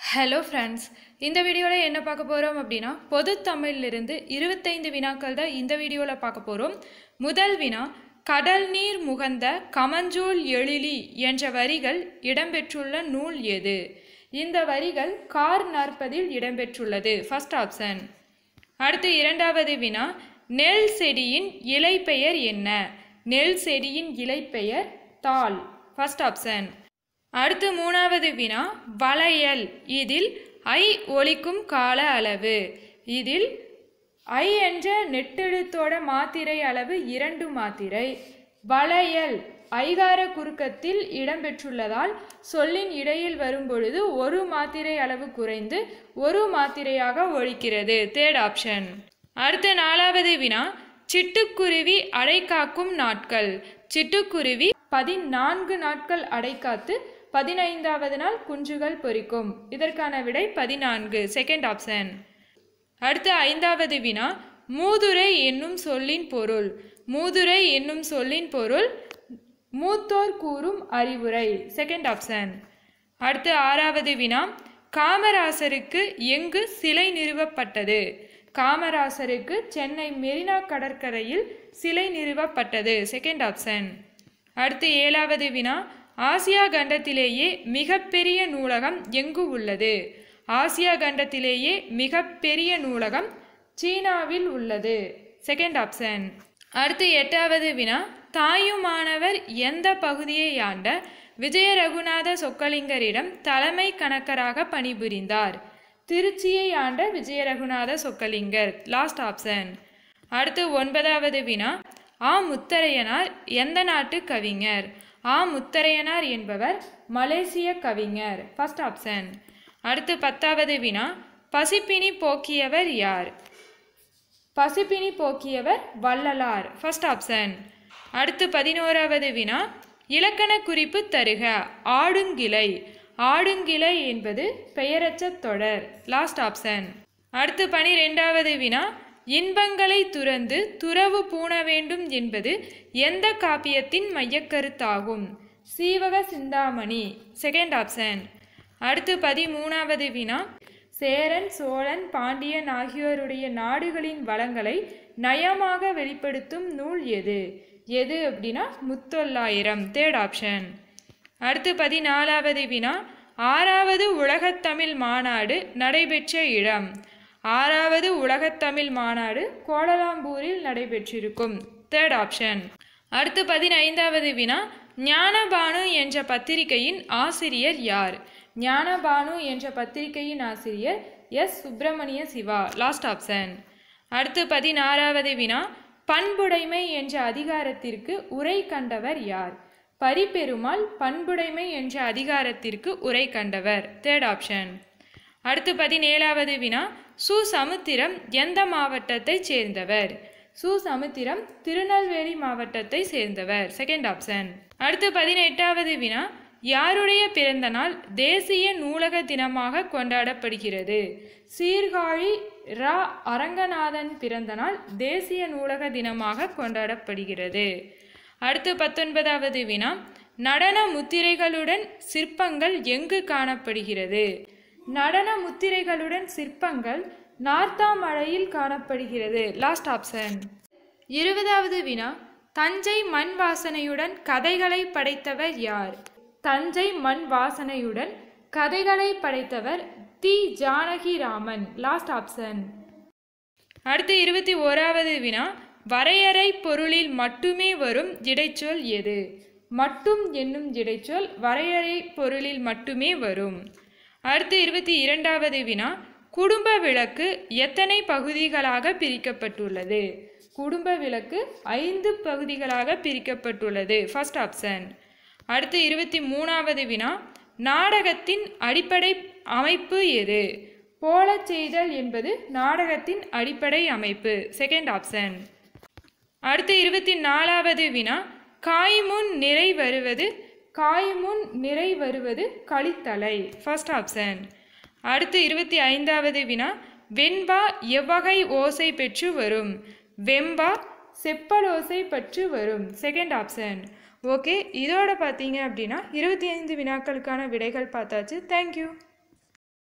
hello friends இந்த வீடியோவில் என்ன பார்க்க போகிறோம் அப்படின்னா பொது தமிழிலிருந்து இருபத்தைந்து வினாக்கள் தான் இந்த வீடியோவில் பார்க்க போகிறோம் முதல் வினா கடல் நீர் முகந்த கமஞ்சூல் எழிலி என்ற வரிகள் இடம்பெற்றுள்ள நூல் எது இந்த வரிகள் கார் நாற்பதில் இடம்பெற்றுள்ளது ஃபர்ஸ்ட் ஆப்ஷன் அடுத்து இரண்டாவது வினா நெல் செடியின் இலைப்பெயர் என்ன நெல் செடியின் இலைப்பெயர் தாள் ஃபர்ஸ்ட் ஆப்ஷன் அடுத்து மூணாவது வினா வளையல் இதில் ஐ ஒலிக்கும் கால அளவு இதில் ஐ என்ற நெட்டெழுத்தோட மாத்திரை அளவு இரண்டு மாத்திரை வளையல் ஐகார குறுக்கத்தில் இடம்பெற்றுள்ளதால் சொல்லின் இடையில் வரும்பொழுது ஒரு மாத்திரை அளவு குறைந்து ஒரு மாத்திரையாக ஒழிக்கிறது தேர்ட் ஆப்ஷன் அடுத்த நாலாவது வினா சிட்டுக்குருவி அடைக்காக்கும் நாட்கள் சிட்டுக்குருவி பதினான்கு நாட்கள் அடைக்காத்து பதினைந்தாவது நாள் குஞ்சுகள் பொரிக்கும் இதற்கான விடை பதினான்கு செகண்ட் ஆப்ஷன் அடுத்து ஐந்தாவது வினா மூதுரை என்னும் சொல்லின் பொருள் மூதுரை என்னும் சொல்லின் பொருள் மூத்தோர் கூறும் அறிவுரை செகண்ட் ஆப்ஷன் அடுத்து ஆறாவது வினா காமராசருக்கு எங்கு சிலை நிறுவப்பட்டது காமராசருக்கு சென்னை மெரினா கடற்கரையில் சிலை நிறுவப்பட்டது செகண்ட் ஆப்ஷன் அடுத்து ஏழாவது வினா ஆசியா கண்டத்திலேயே மிகப்பெரிய நூலகம் எங்கு உள்ளது ஆசியா கண்டத்திலேயே மிகப்பெரிய நூலகம் சீனாவில் உள்ளது செகண்ட் ஆப்ஷன் அடுத்து எட்டாவது வினா தாயுமானவர் எந்த பகுதியை ஆண்ட விஜய ரகுநாத சொக்கலிங்கரிடம் தலைமை கணக்கராக பணிபுரிந்தார் திருச்சியை ஆண்ட விஜய ரகுநாத சொக்கலிங்கர் லாஸ்ட் ஆப்ஷன் அடுத்து ஒன்பதாவது வினா ஆ முத்தரையனார் எந்த நாட்டு கவிஞர் ஆ முத்தரையனார் என்பவர் மலேசிய கவிஞர் ஃபர்ஸ்ட் ஆப்ஷன் அடுத்து பத்தாவது வினா பசிப்பினி போக்கியவர் யார் பசிப்பினி போக்கியவர் வள்ளலார் ஃபர்ஸ்ட் ஆப்ஷன் அடுத்து பதினோராவது வினா இலக்கண குறிப்பு தருக ஆடுங்கிளை ஆடுங்கிளை என்பது பெயரச்ச தொடர் லாஸ்ட் ஆப்ஷன் அடுத்து பனிரெண்டாவது வினா இன்பங்களை துறந்து துறவு பூண வேண்டும் என்பது எந்த காப்பியத்தின் மையக்கருத்தாகும் சீவக சிந்தாமணி செகண்ட் ஆப்ஷன் அடுத்து பதிமூணாவது வினா சேரன் சோழன் பாண்டியன் ஆகியோருடைய நாடுகளின் வளங்களை நயமாக வெளிப்படுத்தும் நூல் எது எது அப்படின்னா முத்தொள்ளாயிரம் தேர்ட் ஆப்ஷன் அடுத்து பதினாலாவது வினா ஆறாவது உலகத்தமிழ் மாநாடு நடைபெற்ற இடம் ஆறாவது உலகத்தமிழ் மாநாடு கோலலாம்பூரில் நடைபெற்றிருக்கும் தேர்ட் ஆப்ஷன் அடுத்து பதினைந்தாவது வினா ஞானபானு என்ற பத்திரிகையின் ஆசிரியர் யார் ஞானபானு என்ற பத்திரிகையின் ஆசிரியர் S Subramaniya Siva last option அடுத்து பதினாறாவது வினா பண்புடைமை என்ற அதிகாரத்திற்கு உரை கண்டவர் யார் பரிபெருமாள் பண்புடைமை என்ற அதிகாரத்திற்கு உரை கண்டவர் தேர்ட் ஆப்ஷன் அடுத்து பதினேழாவது வினா சு சமுத்திரம் எந்த மாவட்டத்தைச் சேர்ந்தவர் சு சமுத்திரம் திருநெல்வேலி மாவட்டத்தை சேர்ந்தவர் செகண்ட் ஆப்ஷன் அடுத்து பதினெட்டாவது வினா யாருடைய பிறந்த நாள் தேசிய நூலக தினமாக கொண்டாடப்படுகிறது சீர்காழி ரா அரங்கநாதன் பிறந்த நாள் தேசிய நூலக தினமாக கொண்டாடப்படுகிறது அடுத்து பத்தொன்பதாவது வினா நடன முத்திரைகளுடன் சிற்பங்கள் எங்கு காணப்படுகிறது நடன முத்திரைகளுடன் சிற்பங்கள் நார்த்தாமலையில் காணப்படுகிறது லாஸ்ட் ஆப்ஷன் இருபதாவது வினா தஞ்சை மண் வாசனையுடன் கதைகளை படைத்தவர் யார் தஞ்சை மண் வாசனையுடன் கதைகளை படைத்தவர் தி ஜானகிராமன் லாஸ்ட் ஆப்ஷன் அடுத்து இருபத்தி ஓராவது வினா வரையறை பொருளில் மட்டுமே வரும் இடைச்சொல் எது மட்டும் என்னும் இடைச்சொல் வரையறை பொருளில் மட்டுமே வரும் அடுத்து இருபத்தி இரண்டாவது வினா குடும்ப விளக்கு எத்தனை பகுதிகளாக பிரிக்கப்பட்டுள்ளது குடும்ப விளக்கு ஐந்து பகுதிகளாக பிரிக்கப்பட்டுள்ளது ஃபர்ஸ்ட் ஆப்ஷன் அடுத்து இருபத்தி மூணாவது வினா நாடகத்தின் அடிப்படை அமைப்பு எது போலச் செய்தல் என்பது நாடகத்தின் அடிப்படை அமைப்பு செகண்ட் ஆப்ஷன் அடுத்து இருபத்தி நாலாவது வினா காய்முன் நிறை வருவது காய்முன் நிறை வருவது கழித்தலை ஃபர்ஸ்ட் ஆப்ஷன் அடுத்து இருபத்தி ஐந்தாவது வினா வெண்பா எவ்வகை ஓசை பெற்று வரும் வெம்பா செப்பல் ஓசை பற்று வரும் செகண்ட் ஆப்ஷன் ஓகே இதோட பார்த்தீங்க அப்படின்னா இருபத்தி ஐந்து வினாக்களுக்கான விடைகள் பார்த்தாச்சு தேங்க்யூ